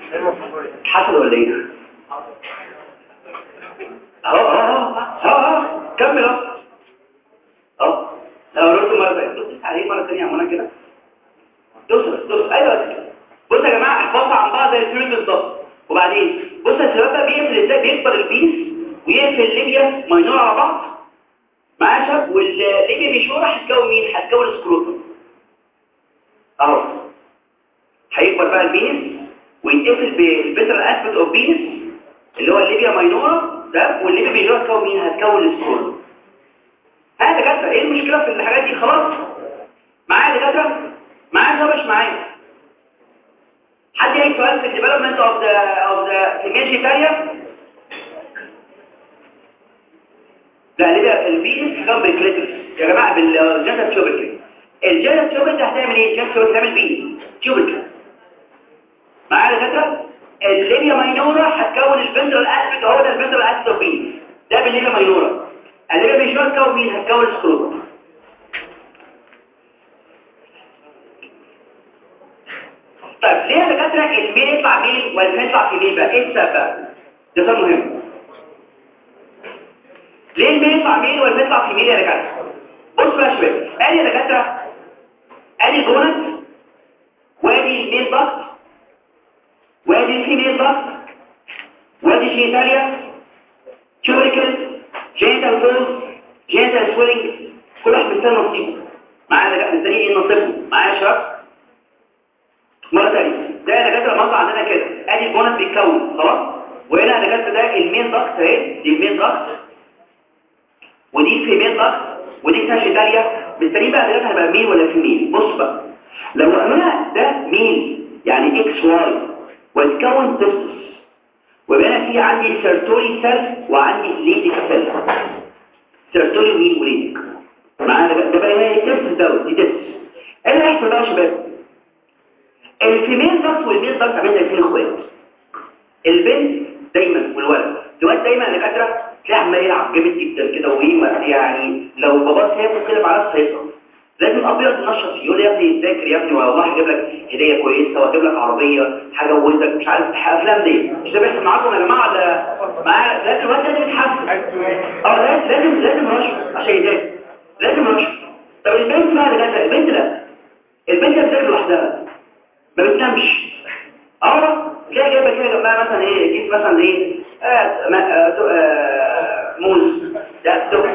حصل ولا ايه اهو اهو اهو اهو كمل اهو اهو لو قلت مره ثانيه دوس عليه مره ثانيه عملنا كده دوس بس دوس ايوه كده بصوا يا جماعه احفظوا عن بعض زي الفيلم بالظبط وبعدين بص الشباب بقى بيقفل ازاي بيكبر البيس ويقفل ليبيا ماينور على بعض معاه شاب والليبيا بيشوره هتكون مين هتكون السكروتوم اهو هيكبر بقى البيس ويتقفل بالبيترال اسبكت اوف بيس اللي هو الليبيا ماينورا ده والليبيا بيجوه هتكون مين هتكون السكروتوم ها دكاتره ايه المشكله في الحاجات دي خلاص معايا دكاتره معايا ولا مش معايا حد اي سؤال في الديفلوبمنت اوف ذا اوف ذا ايميج ثانيه لا ليه البيس كان بالكليترس يا جماعه بالجنتال تيوبركل الجنتال تيوبركل هتعمل ايه الجنتال تيوبركل هتعمل بيس تيوبركل معايا دكاتره الليبيا ماينورا هتكون الفنترال اسبكت هو ده الفنترال اسبكت بيس ده بالليبيا ماينورا الليبيا ماينورا هتكون مين هتكون السكروتوم طيب ليه يا دكاتره الميل يطلع ميل والفين يطلع فيميل بقى ايه السبب بقى ده سؤال مهم ليه الميل يطلع ميل والفين يطلع فيميل يا دكاتره بصوا بقى يا شباب ادي يا دكاتره ادي جونت وادي الميل ضغط وادي الفيميل ضغط وادي جينيتاليا تيوريكل جينيتال فولز جينيتال سويلنج كل واحد مستني نصيبه معايا يا دكاتره مستني ايه نصيبه معايا يا شباب مرة تانية ده يا دكاترة مصر عندنا كده ادي البونت بيتكون خلاص وهنا يا دكاترة ده المين ضغط اهي دي المين ضغط ودي الفيمين ضغط ودي كتاش ايطاليا مستنيين بقى دلوقتي هيبقى مين ولا فيميل بص بقى لو قلنا ده مين يعني اكس واي وتكون تستس وبقى في عندي سيرتولي سيل وعندي ليدك سيل سيرتولي مين وليدك معانا ده بقى هي تستس دوت دي تستس ايه اللي هيحصل بقى يا شباب الفيميل ضغط والميل ضغط عاملين زي الاثنين اخوات البنت دايما والولد الولد دايما يا دكاتره تلاقيه عمال يلعب جامد جدا كده وايه يعني لو باباه سايبه كده مع نفسه هيطلع لازم ابيض ينشط فيه يقول لي يا ابني ذاكر يا ابني والله هجيب لك هديه كويسه وهجيب لك عربيه حاجه وزك مش عارف افلام دي مش ده بيحصل معاكم يا جماعه ولا معايا لازم الواد لازم يتحسن اه لازم لازم رشوه عشان يذاكر لازم رشوه طب البنت بقى يا دكاتره البنت لا البنت بتذاكر لوحدها ما بتنامش اه تلاقي جايبه كده جنبها مثلا ايه كيس مثلا ايه آه ما آه آه موز ده دو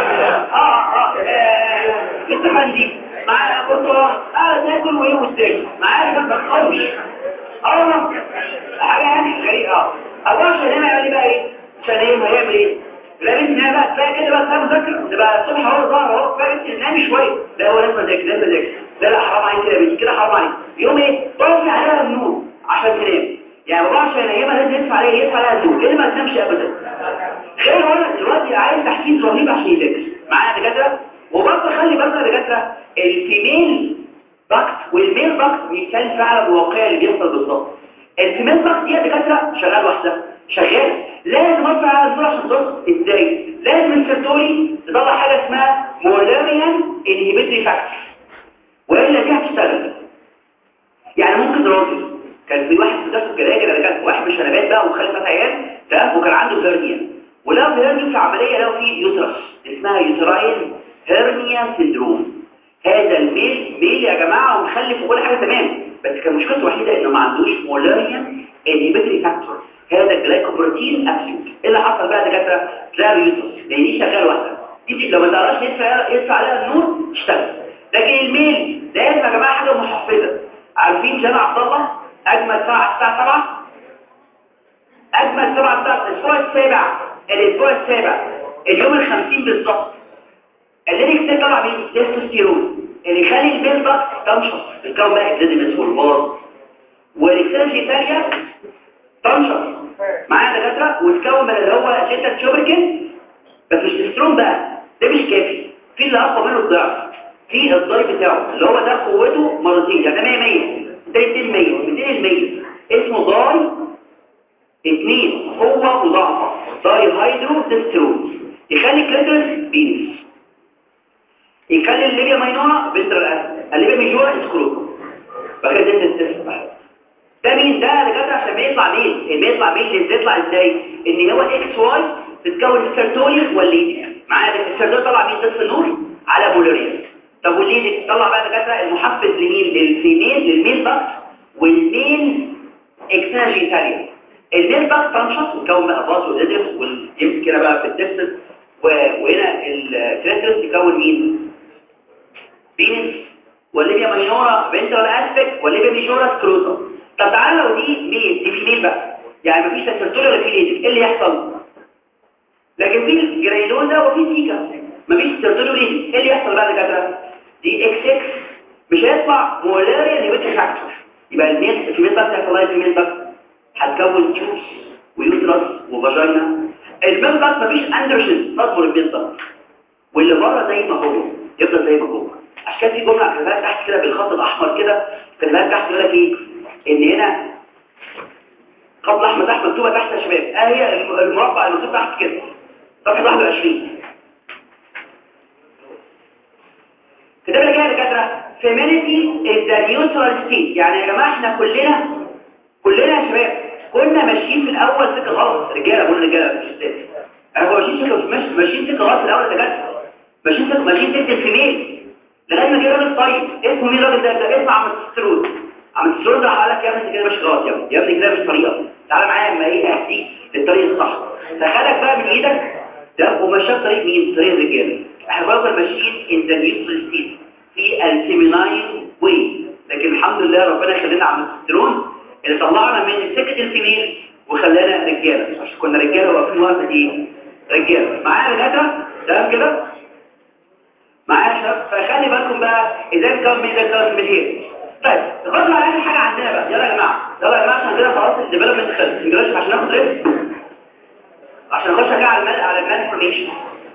اه اه لسه مندي معايا برتقال اه تاكل وايه وتاكل معايا ما تخافش اه حاجه يعني غريبه اه ابو عشان هنا يعمل بقى ايه عشان ايه هيعمل ايه لا بنت انها بقى تلاقي كده بقى تلاقي مذاكره تبقى الصبح اهو ظهر اهو تلاقي بنت نامي شويه لا هو لازم اذاكر لازم اذاكر لا لا حرام عليك كده يا بنتي كده حرام عليك يوم ايه طفي عليها النور عشان تنام يعني بابا عشان ينامها لازم يدفع عليها يدفع عليها النور كده ما تنامش ابدا غير هو دلوقتي عايز تحفيز رهيب عشان يذاكر معايا دكاتره وبرضه خلي بالك يا دكاتره الفيميل ضغط والميل ضغط بيتكلم فعلا الواقع اللي بيحصل بالظبط الفيميل ضغط دي يا دكاتره شغال لوحدها شغال لازم ارفع على النور عشان تظبط ازاي لازم السيرتولي تطلع حاجه اسمها مولاريان انهبيتري فاكتور والا دي هتشتغل يعني ممكن راجل كان في واحد في درس الجلاجل انا كان واحد مش نبات بقى وخلف عيال تمام وكان عنده هيرنيا ولو في هيرنيا في عمليه لو في يوترس اسمها يوتراين هيرنيا سيندروم هذا الميل ميل يا جماعه ومخلف وكل حاجه تمام بس كان مشكلته الوحيده انه ما عندوش مولاريان انهبيتري فاكتور هذا الجلايكوبروتين ابسيوت ايه اللي حصل بقى دكاتره تلاقي يوترس لان دي شغاله لوحدها دي لو ما تعرفش يدفع يدفع عليها النور تشتغل لكن الميل لازم يا جماعه حاجه محفزه عارفين جامع عبد الله اجمل ساعه الساعه 7 اجمل سبعة الساعه الاسبوع السابع الاسبوع السابع اليوم الخمسين بالظبط اللي كتير طبعا مين تستوستيرون اللي يخلي البيل ضغط تنشط الكون بقى لازم يسوي الباص والاكسنجي الثانيه تنشط معايا دكاتره وتكون من اللي هو جيتا تشوبركن بس مش تسترون بقى ده مش كافي في اللي اقوى منه الضعف في الضي بتاعه اللي هو ده قوته مرتين يعني 100 100 ده 200 100 200 100 اسمه ضاي اثنين قوة مضاعفة ضاي هيدرو تسترون يخلي كليترس بينس يخلي الليبيا ماينورا بنتر الاسد الليبيا ميجورا اسكروتو بقى ده تستس ده مين ده اللي جت عشان يطلع ميل الميل يطلع ميل ازاي يطلع ازاي ان هو اكس واي تتكون السيرتولي والليدك معايا السيرتولي طلع مين ضد النور على بولاريا طب والليدك طلع بقى دكاتره المحفز لمين للفيميل للميل باكت والميل اكسترا جينيتاليا الميل باكت تنشط ويكون بقى باص وديدرس ويمسك هنا بقى في الديستنس وهنا الكريترس يكون مين بينس والليبيا ماينورا فينترال اسبكت والليبيا ميجورا سكروتا طب تعالى لو دي ميل دي فيميل بقى يعني مفيش تسلسل ولا في ليدك ايه اللي يحصل لكن في جرينوزا وفي سيكا مفيش تسلسل وليدك ايه اللي يحصل بقى دكاتره دي اكس اكس مش هيطلع مولاريا نيوتري فاكتور يبقى الميل الفيميل بقى بتاعت الله الفيميل بقى هتكون تيوبس ويوترس وفاجينا الميل بقى مفيش اندروجين تصبر الميل بقى واللي بره زي ما هو يفضل زي ما هو عشان كده في جمله كتبها تحت كده بالخط الاحمر كده كتبها تحت يقول لك ايه ان هنا خط الاحمر تحت مكتوبه تحت يا شباب اه هي المربع المكتوب تحت كده صفحه 21 كتب لك ايه يا دكاتره فيمينيتي از ذا نيوترال ستيت يعني يا جماعه احنا كلنا كلنا يا شباب كنا ماشيين في الاول سكه غلط رجاله بقول رجاله مش ستات انا ماشيين سكه ماشي ماشيين سكه غلط في الاول يا دكاتره ماشيين سكه ماشيين سكه الفيميل لغايه ما جه راجل طيب اسمه مين الراجل ده ده اسمه عم السرود عم السرود راح قال لك يا ابني انت كده ماشي غلط يا ابني يا ابني كده مش طريقه تعالى معايا اما ايه اهديك للطريق الصح فخدك بقى من ايدك ده ومشاك طريق مين طريق الرجاله احنا بقى ماشيين ان ذا نيوترال ستيت في الفيميناين واي لكن الحمد لله ربنا خلينا عم السترون اللي طلعنا من سكه الفيميل وخلانا رجاله عشان كنا رجاله واقفين وقت ايه رجاله معايا دكاتره تمام كده معايا يا شباب فخلي بالكم بقى ازاي نكون ميزه كلاس من هير طيب نخش على اخر حاجه عندنا بقى يلا يا جماعه يلا يا جماعه عشان كده خلاص الديفلوبمنت خلص نجرش عشان ناخد ريسك عشان نخش كده على المال على المال انفورميشن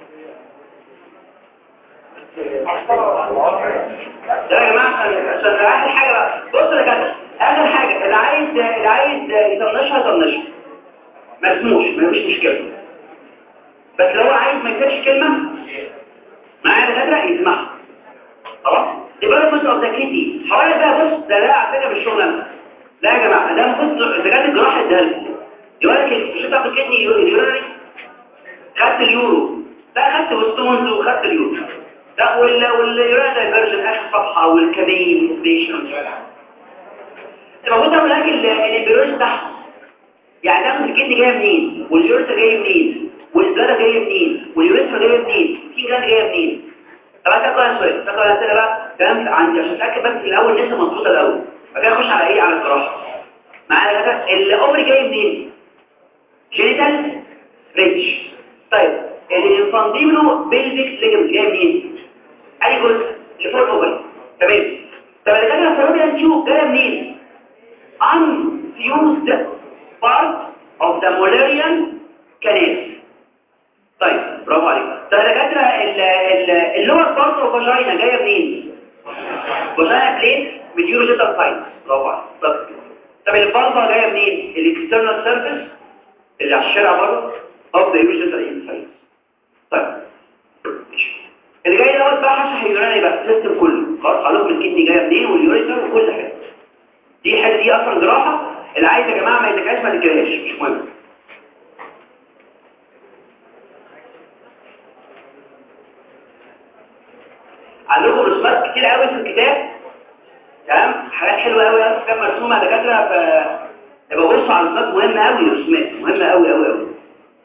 يا جماعه عشان عشان اخر حاجه بقى بص يا جدع اخر حاجه اللي عايز اللي عايز يطنشها يطنشها ما اسموش ما فيش مشكله بس لو عايز ما يكتبش كلمه معايا دكاتره يسمعها خلاص development of the kidney حوالي بقى بص ده لا على فكره بالشغل انا لا يا جماعه ده المفروض دكاتره الجراحه اديها لكم يقول لك مش هتاخد كدني يوري خدت اليورو لا خدت الستونز وخدت اليورو لا وال واليورا دايفرجن اخر صفحه والكابين ستيشن المفروض اعمل لك الامبريوش تحت يعني تاخد الكدني جايه منين واليورتا جايه منين والزرع جايه منين واليوريثرا جايه منين في جلاند جايه منين طب هتاخد انا سؤال تاخد انا اسئله بقى كلام عندي عشان اتاكد بس الاول لسه مظبوطه الاول بعد كده اخش على ايه على الجراحه معايا كده الاوفري جاي منين جينيتال ريتش طيب الانفانديبلو بيلفيك ليجمنت جاي منين اي جزء اللي فوق الاوفري تمام طب اللي كان الفيروبيان تيوب جايه منين unfused part of the Mullerian canal طيب برافو عليك طب يا دكاتره اللور بارت اوف فاجينا جايه منين فاجينا بليت من يوروجيتال سايت برافو عليك طب طب الفالفا جايه منين الاكسترنال سيرفيس اللي على الشارع بره اوف ذا يوروجيتال انسايت طيب اللي جاي دوت بقى هشرح اليوراني بقى السيستم كله خلاص هنقول الكدني جايه منين واليوريتر وكل حاجه دي الحته دي اصلا جراحه اللي عايز يا جماعه ما يتكاش ما تتكلمش مش مهم عندكم رسومات كتير قوي في الكتاب تمام حاجات حلوه قوي قوي كام مرسومه يا دكاتره ف يبقى بصوا على رسومات مهمه قوي رسومات مهمه قوي قوي قوي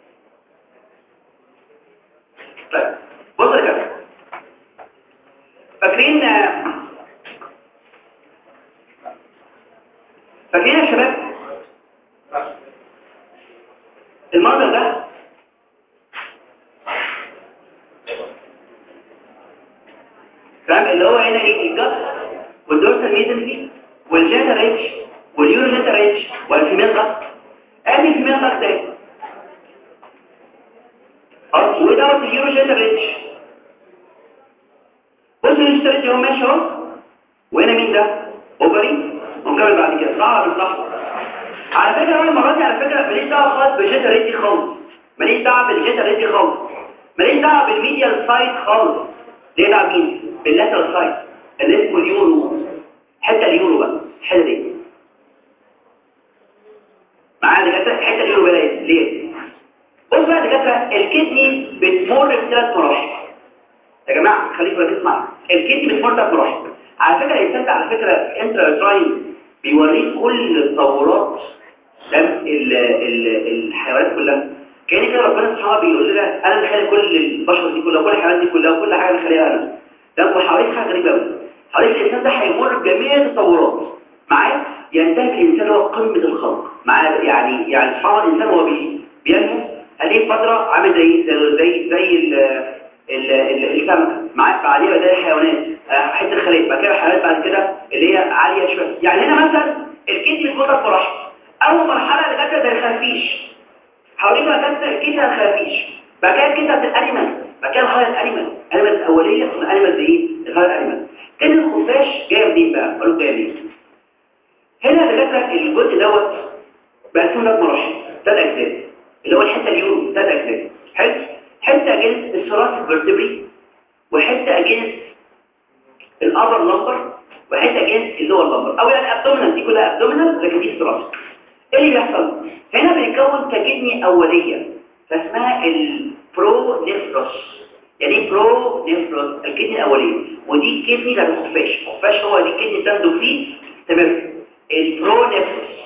طيب بصوا يا دكاتره فاكرين فاكرين يا شباب المنظر ده فاهم اللي هو هنا ايه الجت والدورسال ميزنفي والجيتا ريتش واليوروجيتا ريتش والفيميل ضغط ادي الفيميل ضغط ده اه ودوت اليوروجيتا ريتش بص اليوروجيتا ريتش هو ماشي اهو وهنا مين ده اوفري ونكمل بعد كده صح ولا مش صح على فكره انا المره دي على فكره ماليش دعوه خالص بالجيتا ريتش خالص ماليش دعوه بالجيتا ريتش خالص ماليش دعوه بالميديال سايد خالص ليه دعوه مين باللاترال سايد اللي اسمه اليورو حتى اليورو بقى الحته دي معايا دكاتره الحته دي بلاقي ليه بص بقى يا دكاتره الكدني بتمر بثلاث مراحل يا جماعه خليكم ركزوا معايا الكدني بتمر بثلاث مراحل على فكره الانسان ده على فكره انترا تراين بيوريك كل التطورات دم ال ال الحيوانات كلها كان كده ربنا سبحانه بيقول لنا انا اللي خالق كل البشر دي كلها كل الحيوانات دي كلها وكل حاجه انا خالقها انا ده وحواليك حاجه غريبه قوي حواليك الانسان ده هيمر بجميع التطورات معايا ينتهي الانسان هو قمه الخلق معايا يعني يعني سبحان الله الانسان هو بي بينمو هذه فتره عامل زي زي زي ال ال ال السمكه معايا بعديها زي الحيوانات حته الخليج بعد كده الحيوانات بعد كده اللي هي عاليه شويه يعني هنا مثلا الكيس بتكون مراحل اول مرحله اللي جت زي الخفيش حوالين ما كانت الكيسه الخفيش بعد كده الكيسه الانيمال بعد كده الخلايا الانيمال الانيمال الاوليه ثم الانيمال دي ايه الخلايا الانيمال كان الخفاش جايه منين بقى قالوا جايه منين هنا دكاتره الجزء دوت بقسمه ثلاث مراحل ثلاث اجزاء اللي هو الحته اليورو ثلاث اجزاء حلو حته اجنس الثراث الفرتبري وحته اجنس الابر لمبر وحته اجنس اللي هو اللمبر او يعني ابدومينال دي كلها ابدومينال لكن دي الثراث ايه اللي بيحصل هنا بنكون ككدني اوليه فاسمها البرو نيفروس يعني برو نيفروس الكدني الاوليه ودي الكدني ده الخفاش الخفاش هو دي الكدني بتاخده فيه تمام البرو نيفروس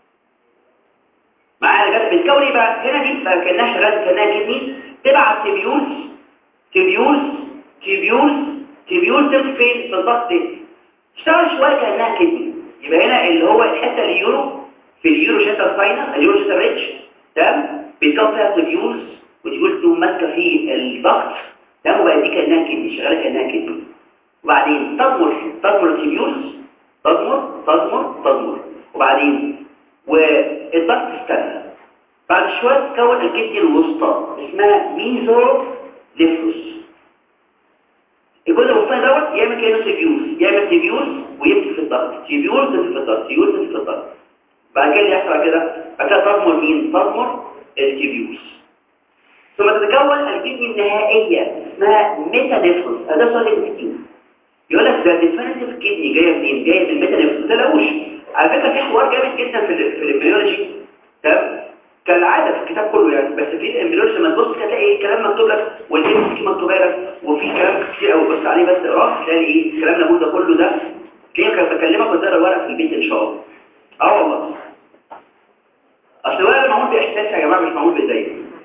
معايا جت بتكون ايه بقى هنا دي بقى كانها شغاله كانها كدني تبعت تبيولز تبيولز تبيولز تبيولز تمشي فين في الضغط ده تشتغل شويه كانها كدني يبقى هنا اللي هو الحته اليورو في اليورو شاتر ساينس اليورو شاتر ريتش تمام بيتكون فيها تبيولز وتبيولز تقوم ماسكه في الضغط تمام وبقى دي كانها كدني شغاله كانها كدني وبعدين تضمر تضمر التبيولز تضمر تضمر تضمر وبعدين والضغط استنى بعد شوية تكون الكدني الوسطى اسمها ميزو ليفروس الجزء الوسطى دوت يعمل كأنه تبيوز يعمل تبيوز ويمسك في الضغط تبيوز يمسك في الضغط تبيوز يمسك في الضغط بعد كده اللي يحصل كده بعد كده تضمر مين؟ تضمر التبيوز ثم تتكون الكدني النهائية اسمها ميتا نيفروس هذا سؤال الكدني يقول لك ده الديفينيتيف كدني جايه منين؟ جايه من الميتا نيفروس ما تلاقوش على فكرة في حوار جامد جدا في ال في الامبريولوجي تمام كالعادة في الكتاب كله يعني بس في الامبريولوجي لما تبص هتلاقي ايه كلام مكتوب لك والام سي مكتوبه لك وفي كلام كتير قوي بص عليه بس اقراه تلاقي ايه الكلام اللي موجود ده كله ده كده كان بكلمك وتقرا الورق في البيت ان شاء الله اه والله اصل الورق معمول باحساس يا جماعه مش معمول بازاي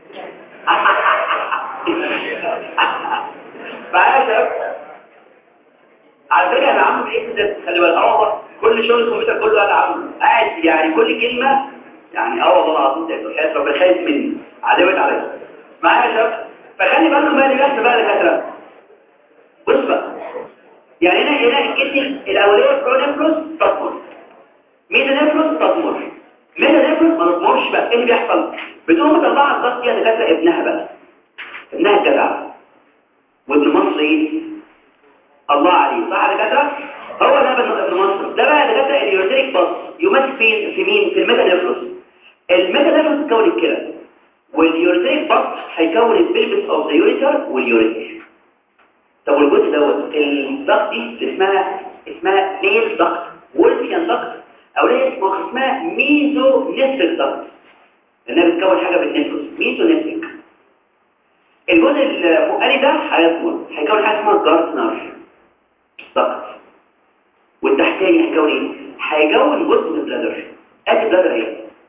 فعايز على فكره انا عامل ايه ده خلي بالك اه والله كل شغل الكمبيوتر كله انا عامله قاعد يعني كل كلمه يعني اه والله العظيم ده حياه ربنا خايف مني عدوت عليا معايا يا شباب فخلي بالكم بقى اللي بيحصل بقى دكاتره بص بقى يعني هنا هنا الكدني الاوليه برونيفروس تطمر ميزانيفروس تطمر ميزانيفروس ما تطمرش بقى ايه اللي بيحصل بتقوم مطلعه الضغط دي دكاتره ابنها بقى ابنها الجدع وابن مصر ايه الله عليه صح يا دكاتره هو ده ابن مصر ده بقى دكاتره اليوريتريك باص يمثل فين في مين في الميتانيفروس الميتانيفروس تكون الكلى واليوريتريك باص هيكون البلبس اوف ذا يوريتر واليوريتر طب والجزء دوت الضغط دي اللي اسمها اسمها ميل ضغط وولفيان ضغط او ليه اسمها اسمها ميزو نفريك ضغط لانها بتكون حاجه بالنفروس ميزو نفريك الجزء الفوقاني ده هيطول هيكون حاجه اسمها جارتنر ضغط والتحتاني هيكون ايه هيكون جزء من البلادر ادي بلادر اهي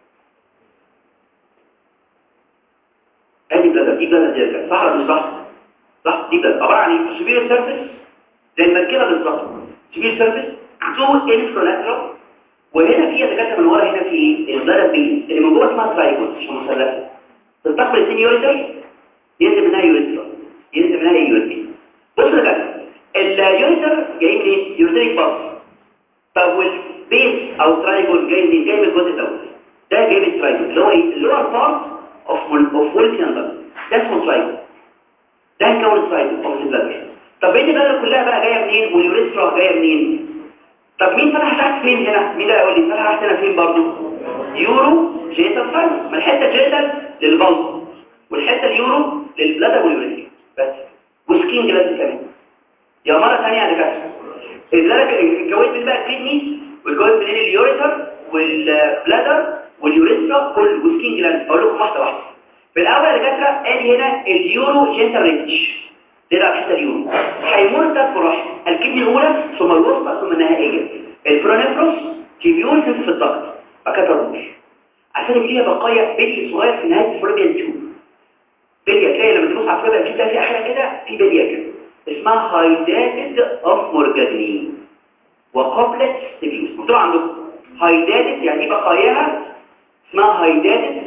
ادي بلادر دي بلادر دي صح ولا مش صح صح دي بلادر عباره عن ايه سوبيريور سيرفيس زي المركبه بالظبط سوبيريور سيرفيس تو انفرولاترال وهنا في دكاتره من ورا هنا في البلادر بيز اللي من جوه اسمها ترايجون مش مثلثه تستقبل اثنين يوريتر ينزل منها يوريتر ينزل منها يوريتر بص يا دكاتره اليوريتر جاي منين يوريتريك باص طب والبيس او ترايجون جاي منين جاي من الجزء دوت ده جاي من الترايجون اللي هو ايه اللي هو بارت اوف اوف وولفيان ده ده اسمه ترايجون ده هيكون الترايجون اوف البلادر طب بقيه البلادر كلها بقى جايه منين واليوريثرا جايه منين طب مين فتح تحت فين هنا مين ده يقول لي فتح تحت هنا فين برضه يورو جيتال ساينس ما الحته جيتال للبلط والحته اليورو للبلادر واليوريثرا بس وسكين جلاس كمان يا مرة ثانية يا دكاتره البلادر الجواد من بقى الكدني والجواد من اليوريتر والبلادر واليوريثرا كل وسكين جلاند اقول لكم واحده واحده في الاول يا دكاتره ادي هنا اليورو جنتال ريتش ده بقى حته اليورو هيمر ثلاث مراحل الكدني الاولى ثم الوسطى ثم النهائيه البرونيفروس تيبيول في الضغط فكده الروش عشان فيها بقايا بلي صغير في نهايه الفلوبيان تيوب بليه تلاقي لما تبص على الفلوبيان تيوب في اخرها كده في بليه كده اسمها هايداتد اوف مورجاني وقبلت ستيبيوس مكتوب عندكم هايداتد يعني ايه بقاياها اسمها هايداتد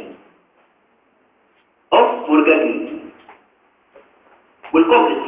اوف مورجاني والكوبلت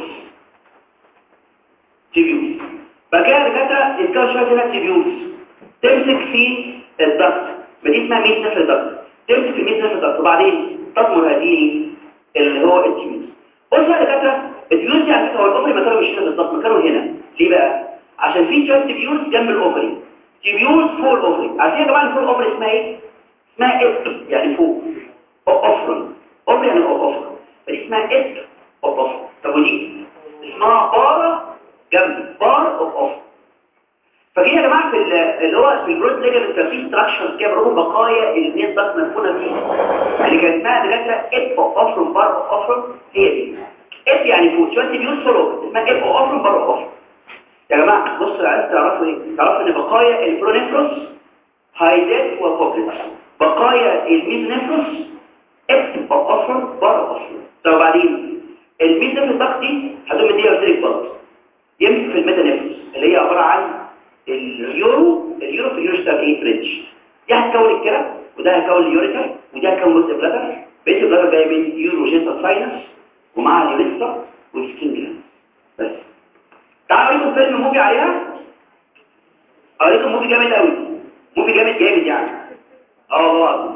تيبيوس بقى كده دكاتره يتكون شويه هنا تيبيوس تمسك في الضغط ما دي اسمها ميت نفس الضغط تمسك في ميت نفس الضغط وبعدين تطمر هذه اللي هو التيبيوس بص بقى يا دكاتره التيبيوس دي على فكره هو الاوفري مكانه مش هنا بالظبط مكانه هنا ليه بقى عشان في شويه تيبيوس جنب الاوفري تيبيوس فوق الاوفري عارفين يا جماعه فوق الاوفري اسمها ايه اسمها اب يعني فوق اوفرن اوفري يعني اوفرن فدي اسمها اب اوفرن طب ودي اسمها بارا جنب بار اوف اوفرن فجي يا جماعه في اللي هو في البرود ليجمنت كان في ستراكشرز كده بيقولوا بقايا الميز ضغط مدفونه فيه اللي كانت اسمها دكاتره اب اوفرن بار اوفرن هي دي اب يعني فوق شويه تيبيوس فوق اسمها اب اوفرن بار اوفرن يا جماعه بصوا عايز تعرفوا ايه تعرفوا ان بقايا البرونيفروس هايدات وكوبلت بقايا الميزونيفروس اب اوفرن بار اوفرن طب وبعدين الميزونيفروس الضغط دي هتقوم مديها اوتريك بلط يمسك في الميتانيفروس اللي هي عباره عن اليورو اليورو في اليورو ستار ايه بريدج دي هتكون الكلى وده هيكون اليوريتر وده هيكون جزء بلادر بيت البلادر جاي من يورو جينتا ساينس ومع اليوريثرا والسكين جلاند بس تعالوا اوريكم فيلم موفي عليها اوريكم موفي جامد قوي موفي جامد جامد يعني اه والله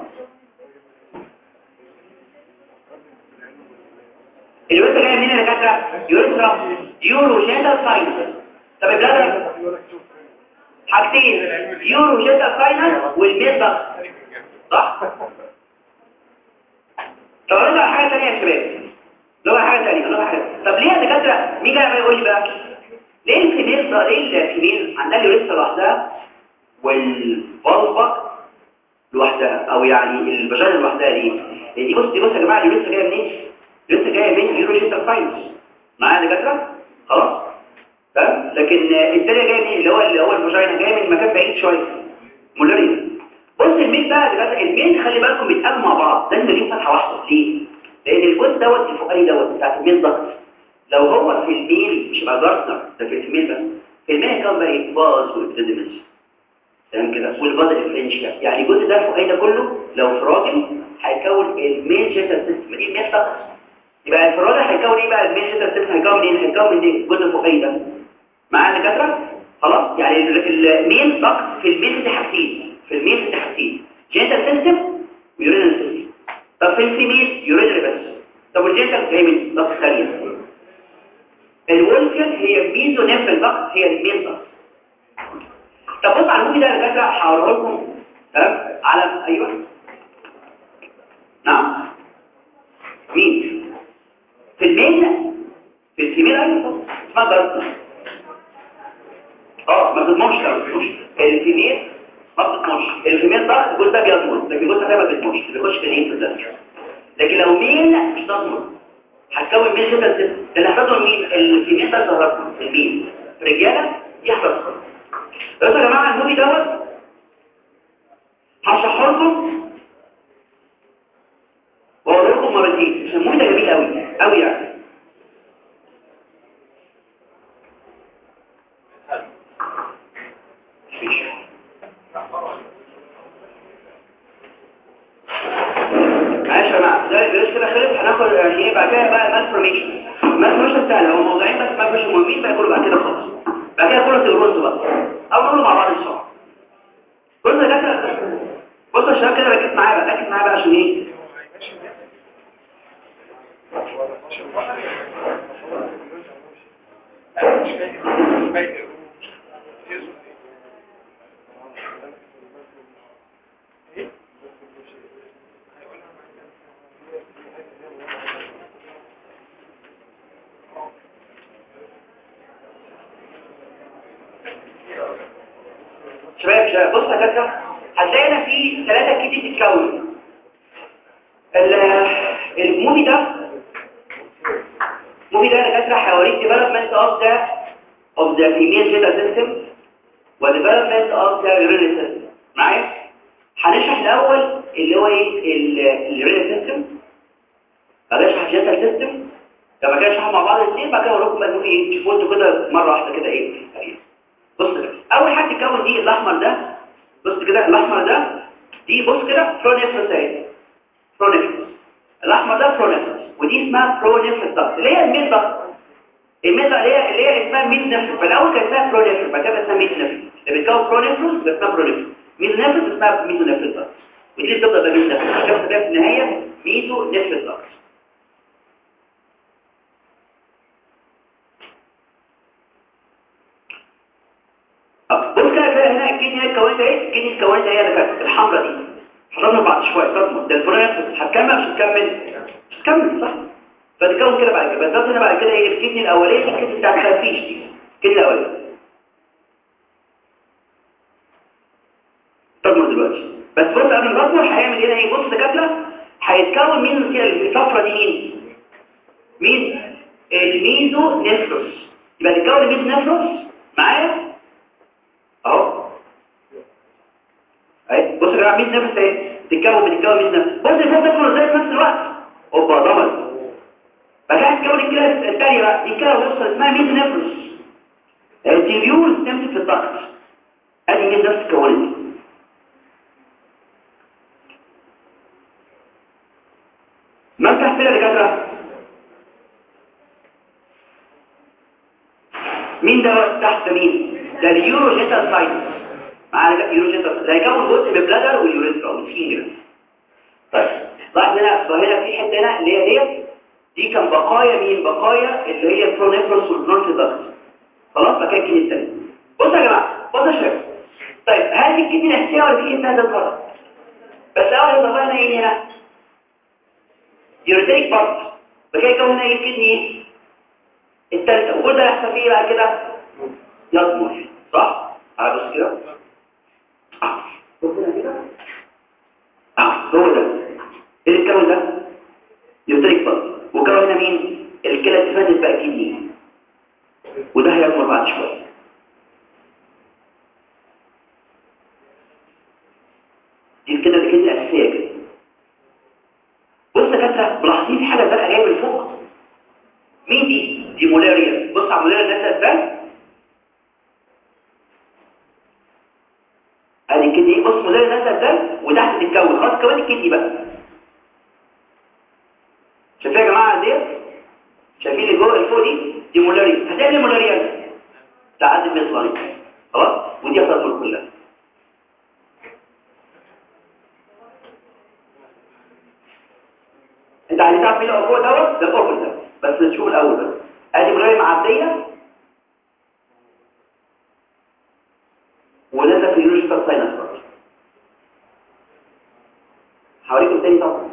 اليوريثرا جايه منين يا دكاتره يوريثرا يورو جينتا ساينس طب البلادر حاجتين يورو جيتا فاينل والميد صح طب اقول على حاجه ثانيه يا شباب لو حاجه ثانيه لو حاجه طب ليه يا دكاتره مين جاي يقول لي بقى ليه الفيميل ده ليه الفيميل عندها اليوريثرا لوحدها والفالفا لوحدها او يعني الفاجينا لوحدها ليه دي بص دي بص يا جماعه اليوريثرا جايه منين اليوريثرا جايه من يورو جيتا فاينل معايا يا دكاتره خلاص تمام لكن الثانيه جايه من اللي هو اللي هو الفاجينا جايه من مكان بعيد شويه مولاريا بص الميل بقى دلوقتي الميل خلي بالكم بيتقابلوا مع بعض لازم يجيب فتحه واحده ليه لان الجزء دوت الفوقاني دوت بتاع الميل ضغط لو هو في الميل مش يبقى جارتنر ده في الميل بس في الميل هيكون بقى ايه باز والابتدمس تمام كده والباز الفرنشيا يعني الجزء ده الفوقاني ده كله لو في راجل هيكون الميل جيتا سيستم دي الميل ضغط يبقى في الراجل هيكون ايه بقى الميل جيتا سيستم هيكون منين هيكون من ايه الجزء الفوقاني ده معايا دكاتره خلاص يعني الميل ضغط في الميل دي حاجتين في الميل دي حاجتين جينيتال سيستم ويورينال سيستم طب في الفيميل يورينال بس طب والجينيتال جاي من ضغط ثانيه الولفيان هي ميزو نفل ضغط هي الميل ضغط طب بص على الموفي ده يا دكاتره هوريه لكم تمام على ايوه نعم مين في الميل في الفيميل ايوه اسمها ضغط اه ما بتضمنش لا بتضمنش الفيميل ما بتضمنش الفيميل ضغط الجزء ده بيضمن لكن الجزء ده ما بيضمنش بيخش في الانف ده لكن لو ميل مش تضمن هتكون ميل شتا ست اللي هتضمن مين الفيميل ده ظهرت الميل رجاله يحفظ بس يا جماعه الموفي دوت هشرحه لكم واقول لكم مرتين عشان الموفي ده جميل قوي قوي يعني معلش يا جماعه ده الفيروس كده خلص هناخد يعني ايه بعد كده بقى مالفورميشن مالفورميشن سهل هو موضوعين بس ما فيش مهمين بقى كله بعد كده خلاص بعد كده كله تجربه بقى او نقول مع بعض الصبح قلنا ده كده بصوا يا شباب كده ركز معايا بقى ركز معايا بقى عشان ايه شباب شباب بص يا كده هتلاقي هنا في ثلاثه كيدي الموفي ده الموفي ده يا دكاتره هيوريك ديفلوبمنت اوف ذا اوف ذا فيميل جيتا سيستم وديفلوبمنت اوف ذا يورينري سيستم معايا هنشرح الاول اللي هو ايه اليورينري سيستم بعدين نشرح الجيتا سيستم لما كده نشرحهم مع بعض الاثنين بعد كده اقول لكم بقى الموفي ايه تشوفوا انتوا كده مره واحده كده ايه بص كده اول حاجه تكون دي الاحمر ده بص كده الاحمر ده دي بص كده برونيفرس اهي برونيفرس الاحمر ده برونيفرس ودي اسمها برونيفرس ضغط اللي هي الميد ضغط الميد اللي هي اللي هي اسمها ميد نفرس فالاول كانت اسمها برونيفرس بعد كده اسمها ميد نفرس اللي بتكون برونيفرس ده اسمها برونيفرس ميد نفرس اسمها ميزو نفرس ضغط ودي اللي بتبدا بميد نفرس عشان كده في النهايه ميزو نفرس ضغط بص كده كده هنا الكدني هي اتكونت ايه الكدني اتكونت هي اللي كانت الحمراء دي حضرنا بعد شويه صدمه ده البرونيفرس هتكمل مش هتكمل مش هتكمل صح فتكون كده بعد كده بس هنا بعد كده ايه الكدني الاولاني الكدني بتاع الخفيش دي الكدني الاولاني تضمر دلوقتي بس بص قبل ما تضمر هيعمل هنا ايه بص دكاتره هيتكون مين كده الصفرة دي مين مين الميزو نفروس يبقى تتكون الميزو نفروس معايا اهو اهي بص يا جماعه ميزو نفروس اهي تتكون بتتكون ميزو نفروس بص الفوق تدخل ازاي في نفس الوقت اوبا ضمر بقى هتكون الكلى الثانيه بقى دي كلى وصل اسمها ميزو نفروس التيبيول تمسك في الضغط ادي ميزو نفروس اتكونت ما تحت يا دكاتره مين ده تحت مين ده اليوروجيتال سايت معانا يوروجيتال ده هيكون جزء من البلادر واليوريثرا والفينجر طيب لاحظ هنا هنا في حته هنا اللي هي ديت دي كان بقايا مين بقايا اللي هي البرونيفروس والبرونش داكت خلاص بقى الكدني الثاني بصوا يا جماعه بصوا يا شباب طيب هل دي الكدني الاساسيه ولا في انتهى ده بس اول ما هنا ايه هنا يوريتريك بارت بكده يكون هنا ايه الكدني الثالثه وكل ده يحصل فيه بعد كده يضمر صح على بص كده اه كده اه هو ده ايه اللي اتكون ده يوريتريك بارت وكون هنا مين الكلى اتفادت بقى الكدني وده هيضمر بعد شويه دي كده الكدني الاساسيه كده بص يا دكاتره ملاحظين في حاجه زرقاء جايه من فوق مين دي دي مولاريا بص على مولاريا الناس ازاي ادي الكدني بص مولاريا الناس ازاي وتحت تتكون خلاص كمان الكدني بقى شايفين يا جماعه ديت شايفين اللي جوه الفوق دي دي مولاريا هتعمل مولاريا تعدي من الصليب خلاص ودي هتظهر كلها انت عايز تعرف مين الاوفر دوت ده الاوفر ده بس نشوف الاول بس ادي مرايه معديه ونزل في اليوروجيتال ساينس برضه هوريكم تاني طبعا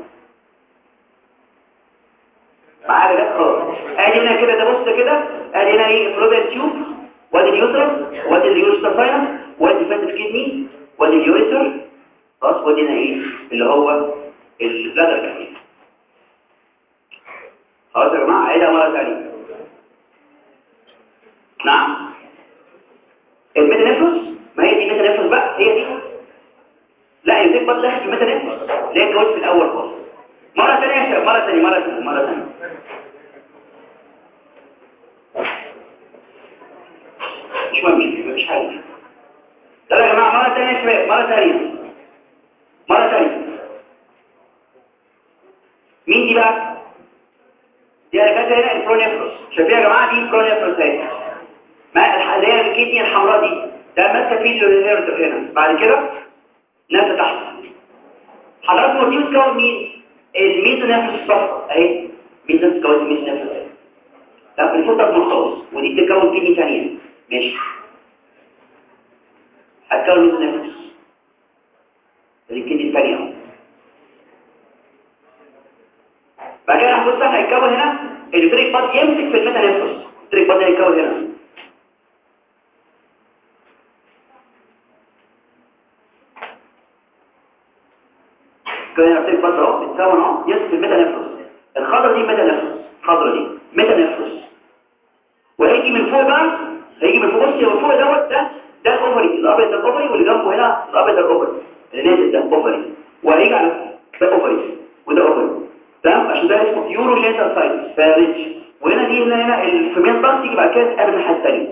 معايا جت خلاص ادي هنا كده ده بص كده ادي هنا ايه فلوبيان تيوب وادي اليوترس وادي اليوروجيتال ساينس وادي فاتف كيدني وادي اليوريتر خلاص وادي هنا ايه اللي هو البلادر كمان خلاص يا جماعه عيدها مره ثانيه نعم الميتانيفروس ما هي دي ميتانيفروس بقى هي دي لا يمسك بس داخل في الميتانيفروس اللي هي اتجوزت في الاول خالص مره ثانيه يا شباب مره ثانيه مره ثانيه مره ثانيه مش مهم مفيش حاجه طب يا جماعه مره ثانيه يا شباب مره ثانيه مره ثانيه مين دي بقى دي كده هنا البرونيفروس شايفين يا جماعه دي البرونيفروس اهي ما اللي هي الكدني الحمراء دي ده ماسكه فيه اليوريثر هنا بعد كده نازله تحت حضراتكم دي بتكون مين الميزونيفروس الصفراء اهي ميزونيفروس تكون الميزونيفروس اهي لا الفوق ده خالص ودي بتكون كدني ثانيه ماشي هتكون ميزونيفروس دي الكدني الثانيه اهو بعد كده هنبص هيتكون هنا الفريك باد يمسك في الميتانيفروس الفريك باد هيتكون هنا كان هنا الفريك باد اهو بيتكون اهو يمسك في الميتانيفروس الخضره دي ميتا نفرس الخضره دي ميتا نفرس وهيجي من فوق بقى هيجي من فوق بصي من فوق دوت ده ده الاوفري الابيض ده الاوفري واللي جنبه هنا الابيض ده الاوفري اللي نازل ده اوفري وهيجي على ده اوفري وده اوفري تمام عشان ده اسمه يورو جينيتال سايتس فاريتش وهنا دي هنا هنا الفيميل ضغط يجي بعد كده تقابل الناحيه الثانيه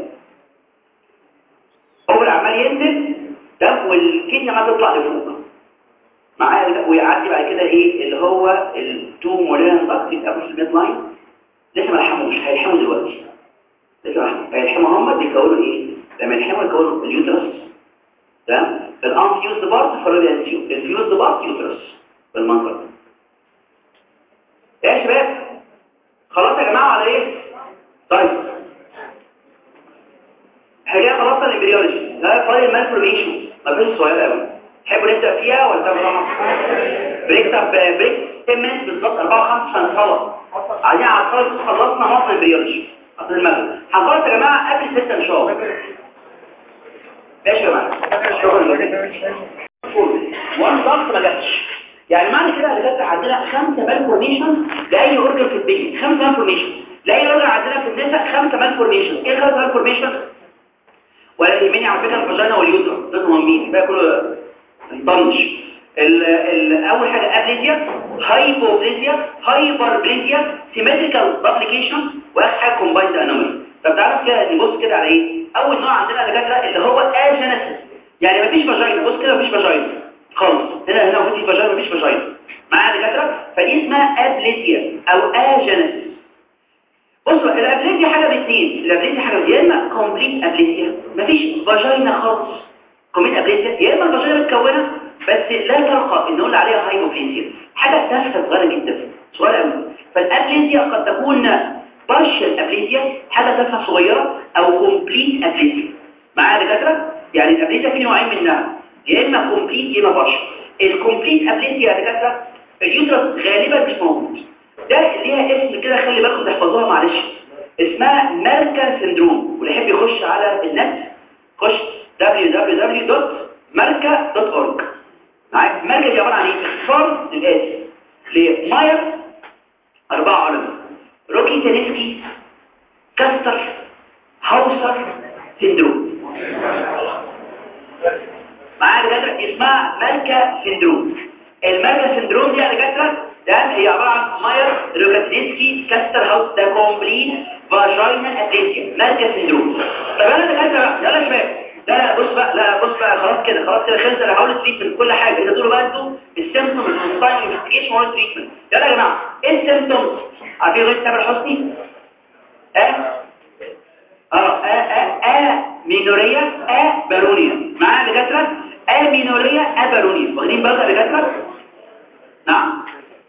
اول عمال ينزل ده والكدني عمال تطلع لفوق معايا ويعدي بعد كده ايه اللي هو التو مولان ضغط يتقابلوا في الميد لاين لسه ما لحموش هيلحموا دلوقتي لسه ما هيلحموا هم بيكونوا ايه لما يلحموا يكونوا اليوترس تمام الانفيوزد بارت فالريد الفيوزد بارت يوترس بالمنظر ده يا شباب خلاص يا جماعه على ايه طيب حاجه خلصنا الامبريولوجي لا فاضل المالفورميشن ما فيش صغيره قوي تحبوا نبدا فيها ولا تاخدوا راحه بريك طب بريك 10 مينت بالظبط 4 5 عشان نخلص عايزين على الخلص خلصنا مصر الامبريولوجي اصل المغرب هنخلص يا جماعه قبل 6 ان شاء الله ماشي يا جماعه شكرا وان ضغط ما جاتش يعني معنى كده اللي جت عندنا خمسة مالفورميشن لأي أورجن في البيت خمسة مالفورميشن لأي أورجن عندنا في النساء خمسة مالفورميشن إيه الخمسة مالفورميشن؟ ولا يهمني على فكرة الفاجينا واليوتر دول مهمين بقى كله نطنش أول حاجة أبليزيا هايبوبليزيا هايبربليزيا سيمتريكال بابليكيشن وآخر حاجة كومبايند أنومالي طب تعرف كده نبص كده على إيه؟ أول نوع عندنا دكاترة اللي هو اجينيسيس يعني مفيش فاجينا بص كده مفيش فاجينا خالص هنا هنا مفيش فاجينا مفيش فاجينا معايا دكاتره فدي اسمها ابليزيا او اجينيسيس بصوا الابليزيا حاجه باثنين الابليزيا حاجه يا اما كومبليت ابليزيا مفيش فاجينا خالص كومبليت ابليزيا يا اما الفاجينا متكونه بس لا ترقى ان نقول عليها هايبوبليزيا حاجه تافهه صغيره جدا صغيره قوي فالابليزيا قد تكون بارشل ابليزيا حاجه تافهه صغيره او كومبليت ابليزيا معايا دكاتره يعني الابليزيا في نوعين منها يا اما كومبليت يا اما بارشل الكومبليت ابليزيا يا دكاتره اليوترس غالبا مش موجود ده ليها اسم كده خلي بالكم تحفظوها معلش اسمها ماركا سندروم واللي يحب يخش على النت خش www.marka.org معاك ماركا دي عباره عن ايه اختصار للاسم لماير اربعه علماء روكي تانيسكي كاستر هاوسر سندروم معايا دكاتره اسمها ماركا سندروم الماركا سندروم دي يا دكاتره ده هي عباره عن ماير روكاتينسكي كاستر هاوس ده كومبليت فاجينا اتريسيا ماركا سندروم طب انا دكاتره يلا يا شباب لا لا بص بقى لا بص بقى خلاص كده خلاص كده خلص انا هحاول تريتمنت كل حاجه انتوا تقولوا بقى انتوا السيمبتوم الانساين انفستيجيشن ولا تريتمنت يلا يا جماعه ايه السيمبتومز عارفين غير تامر حسني اه اه اه اه مينوريا اه بارونيا معايا دكاتره امينوريا ابارونيا واخدين بالك يا دكاتره نعم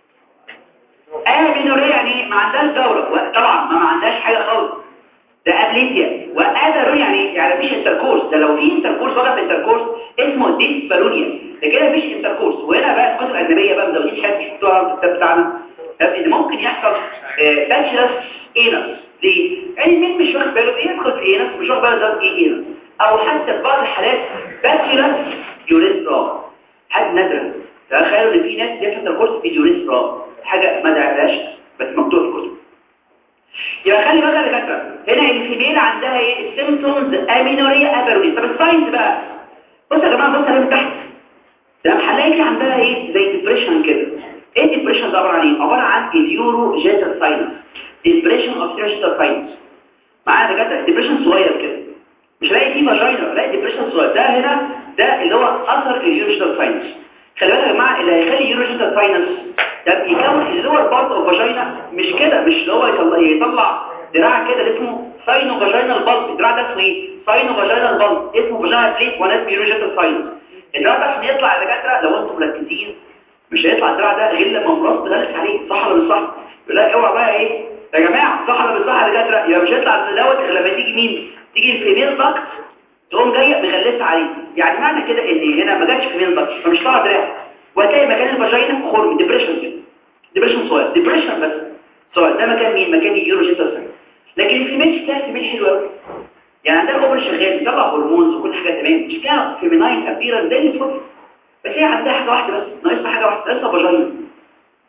امينوريا يعني ما عندهاش دوره طبعا ما, ما عندهاش حاجه خالص ده ابليزيا وادارونيا يعني يعني مفيش انتركورس ده لو في انتركورس وقف انتركورس اسمه ديسبارونيا ده كده مفيش انتركورس وهنا بقى الكتب الاجنبيه بقى مزودين حاجه شفتوها في الكتاب بتاعنا ان ممكن يحصل باتشلس اينس ليه؟ يعني مين مش واخد باله ايه يدخل في اينس مش واخد باله ده ايه اينس او حتى في بعض الحالات باتشلس يوريثرا حاجه نادره تخيلوا ان في ناس بيحصل كورس في اليوريثرا حاجه ما دعهاش بس مكتوب في الكتب يبقى خلي بالك يا دكاتره هنا الفيميل عندها ايه السيمبتومز امينوريا ابرونيا طب الساينز بقى بصوا يا جماعه بصوا من تحت ده هنلاقي في عندها ايه زي ديبريشن كده ايه الديبريشن ده عباره عن ايه عباره عن اليورو جيتال ساينس ديبريشن اوف جيتال ساينس معايا دكاتره ديبريشن صغير كده مش لاقي فيه فاجينا لاقي ديبريشن صغير ده هنا ده اللي هو اثر اليورو ساينس خلي بالك يا جماعه اللي هيخلي اليورو جيتال ساينس ده بيكون اللور بارت اوف فاجينا مش كده مش اللي هو يطلع يطلع دراع كده اسمه ساينو فاجينال بالب الدراع ده اسمه ايه ساينو فاجينال بالب اسمه فاجينال بليت وناس بيروجيتال ساينس الدراع ده عشان يطلع يا دكاتره لو انتم مركزين مش هيطلع الدراع ده غير لما مراس تغلس عليه صح ولا مش صح يقول لك اوعى بقى ايه يا جماعه صح ولا مش صح يا دكاتره يبقى مش هيطلع دوت غير لما تيجي مين تيجي الفيميل داكت تقوم جايه مغلسه عليه يعني معنى كده ان هنا ما جاتش فيميل داكت فمش طالع دراع وهتلاقي مكان الفاجينا خرم ديبريشن كده ديبريشن صغير ديبريشن بس صغير ده مكان مين مكان اليوروجيتال ساينس لكن الفيميل شكلها فيميل حلو قوي يعني عندها الاوبر شغال بيطلع هرمونز وكل حاجه تمام شكلها فيميناين ابيرنس زي الفل بس هي عندها حاجه واحده بس ناقصها حاجه واحده ناقصها فاجينا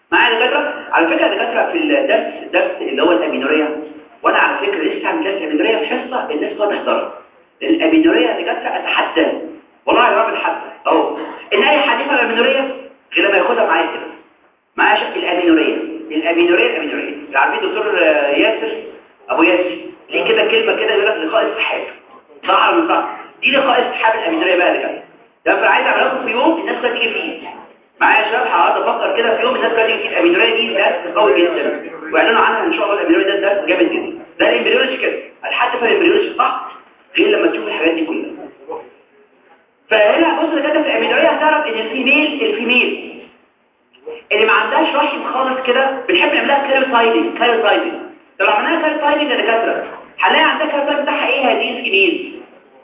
معايا دكاتره على فكره دكاتره في الدرس الدرس اللي هو الامينوريا وانا على فكره لسه عامل درس الامينوريا في حصه الناس كلها تحضرها الامينوريا دكاتره اتحدى والله يا رب اتحدى اهو ان اي حديث عن الامينوريا غير لما ياخدها معايا كده معايا شكل الامينوريا الامينوريا الامينوريا عارفين دكتور ياسر ابو ياسر ليه كده كلمه كده يقول لك لقاء السحاب صح ولا مش صح دي لقاء السحاب الامينوريا بقى اللي كده ده فانا عايز اعمل لكم في يوم الناس تيجي فيه معايا يا شباب هقعد افكر كده في يوم الناس تيجي فيه الامينوريا دي درس قوي جدا واعلنوا عنها ان شاء الله الامينوريا ده درس جامد جدا ده الامبريولوجي كده الحد في الامبريولوجي صح غير لما تشوف الحاجات دي كلها فهنا بص كده في الامينوريا هتعرف ان الفيميل الفيميل اللي ما عندهاش رحم خالص كده بنحب نعملها كاريوتايدنج كاريوتايدنج لو عملناها كاريوتايدنج يا دكاتره هنلاقي عندها كاريوتايدنج بتاعها ايه هذه الفيميل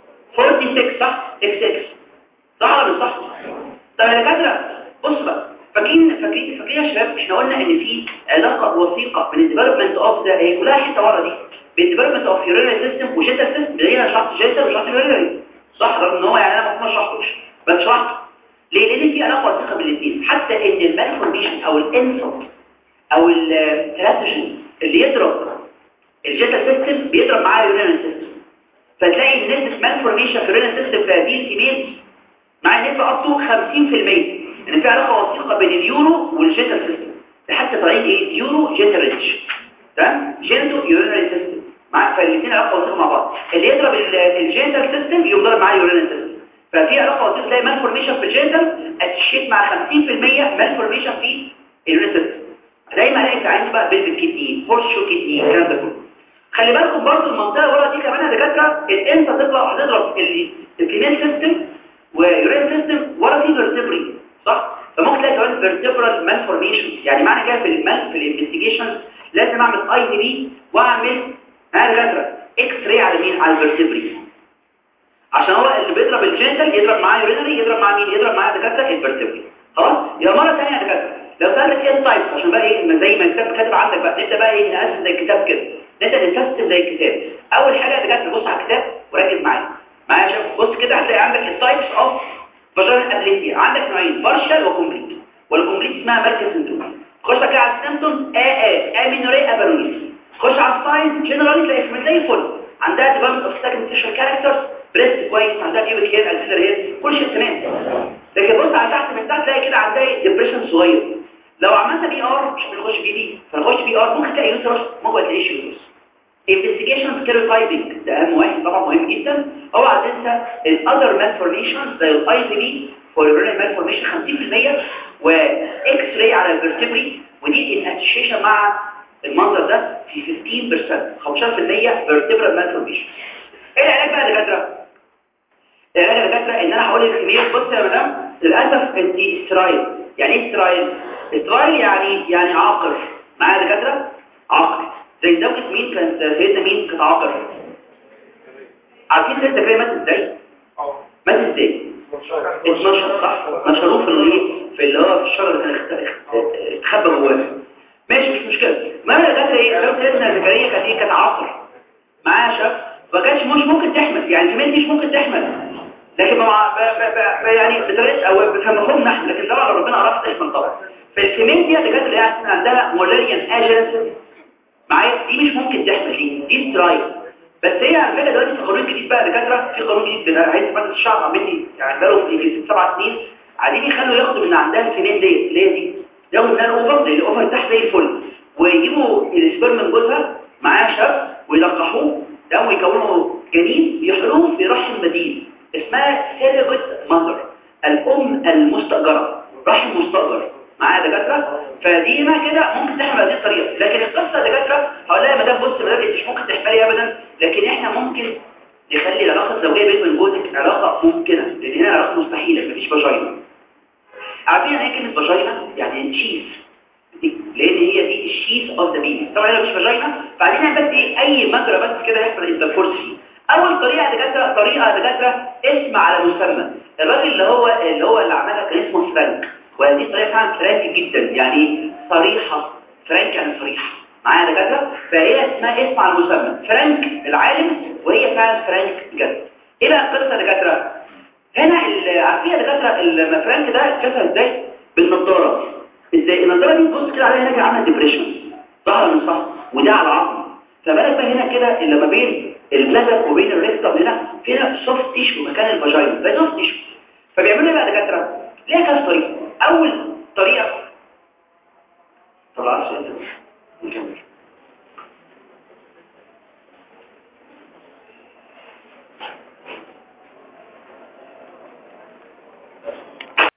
46 صح 66 صح ولا صح طب يا دكاتره بص بقى فاكرين فاكرين فاكرين يا شباب احنا قلنا ان في علاقه وثيقه بين الديفلوبمنت اوف ده هي كلها حته ورا دي بين الديفلوبمنت اوف يورينري سيستم وجيتال سيستم بدينا شرط جيتال وشرط يورينري صح رغم ان هو يعني انا ما شرحتوش بس شرحته ليه لان في علاقه وثيقه بين الاثنين حتى ان المالفورميشن او الانسلت او التراتوجين اللي يضرب الجيتال سيستم بيضرب معاه اليورينري سيستم فتلاقي نسبه مالفورميشن في اليورينري سيستم في هذه الكميه مع نسبه اب تو 50% ان في علاقه وثيقه بين اليورو والجيتال سيستم حتى طالعين ايه يورو جيتال ريتش تمام جينتو يورينري سيستم مع فالاثنين علاقه وثيقه مع بعض اللي يضرب الجينتال سيستم يقوم ضارب معاه اليورينري سيستم ففي علاقه وثيقه تلاقي مالفورميشن في الجينتال اتشيت مع 50% مالفورميشن في اليورينري سيستم دايما الاقي في عندي بقى بيلد كدني هورشو كدني الكلام ده كله خلي بالكم برضه المنطقه ورا دي كمان يا دكاتره الانسى تطلع هتضرب الكيميال سيستم ويورين سيستم ورا في فيرتبري صح فممكن تلاقي كمان فيرتبرال مالفورميشن يعني معنى كده في المال في الانفستيجيشن لازم اعمل اي دي بي واعمل ها دكاتره اكس راي على مين على الفيرتبري عشان هو اللي بيضرب الجنتال يضرب معاه يورينري يضرب معاه مين يضرب معاه دكاتره الفيرتبري خلاص يبقى مره ثانيه يا دكاتره لو سالتك ايه التايبس عشان بقى ايه زي ما الكتاب كاتب عندك بقى نبدا بقى ايه نقسم زي الكتاب كده نبدا نسيستم زي الكتاب اول حاجه يا دكاتره بص على الكتاب وركز معايا معايا شوف بص كده هتلاقي عندك التايبس اوف فاجينال ابليتي عندك نوعين بارشال وكومبليت والكومبليت اسمها ماركه سندروم خش كده على السيمبتومز ا ا امينوري ابانويس خش على الساينز جنرالي تلاقي اسمها زي الفل عندها ديفلوبمنت اوف سكند سيشن كاركترز بريست كويس عندها بيوبيك هير الفيلر هير كل شيء تمام لكن بص على تحت من تحت تلاقي كده عندها ديبريشن صغير لو عملت بي ار مش بنخش بي دي فنخش بي ار ممكن تلاقي يوترس ممكن تلاقيش يوترس investigation stereotyping ده اهم واحد طبعا مهم جدا اوعى تنسى الاذر malformations زي الاي بي بي فور urinary malformation 50% واكس راي على الفيرتبري ودي الاسوشيشن مع المنظر ده في 15% 15% vertebral malformation ايه العلاج بقى يا دكاتره العلاج يا دكاتره ان انا هقول للكميه بص يا مدام للاسف انت استرايل يعني ايه استرايل استرايل يعني يعني عاقر معايا يا دكاتره عاقر زي زوجة مين كانت سيدنا مين كانت عاقر عارفين سيدنا زكريا مات ازاي مات ازاي 12 صح نشروه في اللي في اللي هو في الشجر اللي كان اتخبى جواه ماشي مش مشكله ما انا دكاتره ايه لو سيدنا زكريا كانت ايه كانت عاقر معايا شاب ما كانش مش ممكن تحمل يعني كمان مش ممكن تحمل لكن مع يعني بطريقه او بفهمهم نحن لكن طبعا ربنا عرف تحمل طبعا فالكمين دي دكاتره اللي عندها مولاريان اجنس معايا دي مش ممكن تحمل دي دي سترايك بس هي على فكره دلوقتي في قانون جديد بقى دكاتره في قانون جديد عايز ماده الشعب عمالين يعني بقاله في ست سبع سنين عايزين يخلوا ياخدوا من عندها الكمين ديت اللي هي دي ياخدوا منها الاوفر زي الاوفر تحت زي الفل ويجيبوا السبرم من جوزها معاه شاب ويلقحوه ده ويكونوا جنين يحلوه في رحم بديل اسمها سيرجت ماذر الام المستأجرة رحم مستأجر معايا دكاتره فدي ما كده ممكن تحمل هذه الطريقه لكن القصه دكاتره هقول لها يا مدام بص مدام انت مش ممكن تحملي ابدا لكن احنا ممكن نخلي العلاقه الزوجيه بينك وبين جوزك علاقه ممكنه لان هنا علاقه مستحيله مفيش فاجينا عارفين ايه كلمه فاجينا يعني شيز لان هي دي الشيز اوف ذا بيبي طبعا هي مش فاجينا فعايزين بس ايه اي مجرى بس كده يحصل انتركورس فيه اول طريقه يا دكاتره طريقه يا دكاتره اسم على مسمى الراجل اللي هو اللي هو اللي عملها كان اسمه فرانك وهذه الطريقه فعلا فرانك جدا يعني صريحه فرانك يعني صريحه معايا دكاتره فهي اسمها اسم على مسمى فرانك العالم وهي فعلا فرانك بجد ايه بقى القصه يا دكاتره هنا عارفين يا دكاتره لما فرانك ده اتكسر ازاي بالنضاره ازاي النضاره الصوره دي تبص كده عليها هنا كده عامله ديبريشن ظهر من صح وده على العظم فبالك بقى هنا كده اللي ما بين البلازر وبين الريكتم هنا في هنا سوفت تيشو مكان الفاجينا ده سوفت تيشو فبيعملوا ايه بقى دكاتره ليها كذا طريقه اول طريقه طلعت نكمل